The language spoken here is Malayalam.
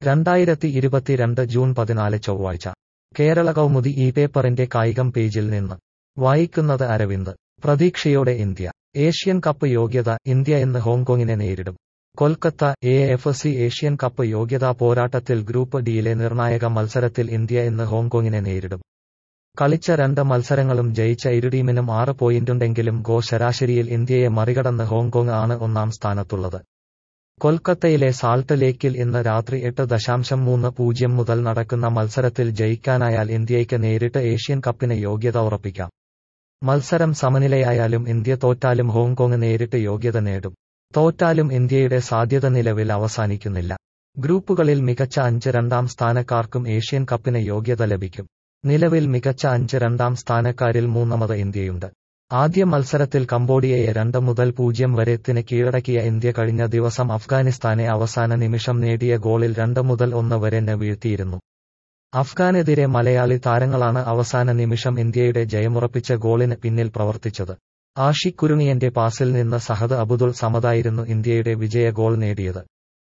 രണ്ടായിരത്തി ഇരുപത്തിരണ്ട് ജൂൺ പതിനാല് ചൊവ്വാഴ്ച കേരള കൗമുദി ഈ പേപ്പറിന്റെ കായികം പേജിൽ നിന്ന് വായിക്കുന്നത് അരവിന്ദ് പ്രതീക്ഷയോടെ ഇന്ത്യ ഏഷ്യൻ കപ്പ് യോഗ്യത ഇന്ത്യ ഇന്ന് ഹോങ്കോങ്ങിനെ നേരിടും Kolkata A F C Asian cup യോഗ്യതാ പോരാട്ടത്തിൽ ഗ്രൂപ്പ് ഡിയിലെ നിർണായക മത്സരത്തിൽ ഇന്ത്യ ഇന്ന് ഹോങ്കോങ്ങിനെ നേരിടും കളിച്ച രണ്ട് മത്സരങ്ങളും ജയിച്ച ഇരു ടീമിനും ആറ് പോയിന്റുണ്ടെങ്കിലും ഗോ ശരാശരിയിൽ ഇന്ത്യയെ മറികടന്ന് ഹോങ്കോങ് ആണ് ഒന്നാം സ്ഥാനത്തുള്ളത് കൊൽക്കത്തയിലെ സാൾട്ട് ലേക്കിൽ ഇന്ന് രാത്രി എട്ട് ദശാംശം മൂന്ന് പൂജ്യം മുതൽ നടക്കുന്ന മത്സരത്തിൽ ജയിക്കാനായാൽ ഇന്ത്യയ്ക്ക് നേരിട്ട് ഏഷ്യൻ കപ്പിന് യോഗ്യത ഉറപ്പിക്കാം മത്സരം സമനിലയായാലും ഇന്ത്യ തോറ്റാലും ഹോങ്കോങ് നേരിട്ട് യോഗ്യത നേടും തോറ്റാലും ഇന്ത്യയുടെ സാധ്യത നിലവിൽ അവസാനിക്കുന്നില്ല ഗ്രൂപ്പുകളിൽ മികച്ച അഞ്ച് രണ്ടാം സ്ഥാനക്കാർക്കും ഏഷ്യൻ കപ്പിന് യോഗ്യത ലഭിക്കും നിലവിൽ മികച്ച അഞ്ച് രണ്ടാം സ്ഥാനക്കാരിൽ മൂന്നാമത് ഇന്ത്യയുണ്ട് ആദ്യ മത്സരത്തിൽ കംബോഡിയയെ രണ്ട് മുതൽ പൂജ്യം വരെത്തിന് കീഴടക്കിയ ഇന്ത്യ കഴിഞ്ഞ ദിവസം അഫ്ഗാനിസ്ഥാനെ അവസാന നിമിഷം നേടിയ ഗോളിൽ രണ്ട് മുതൽ ഒന്ന് വരെ വീഴ്ത്തിയിരുന്നു അഫ്ഗാനെതിരെ മലയാളി താരങ്ങളാണ് അവസാന നിമിഷം ഇന്ത്യയുടെ ജയമുറപ്പിച്ച ഗോളിന് പിന്നിൽ പ്രവർത്തിച്ചത് ആഷിഖ് കുരുണിയന്റെ പാസിൽ നിന്ന് സഹദ് അബുദുൾ സമതായിരുന്നു ഇന്ത്യയുടെ വിജയ ഗോൾ നേടിയത്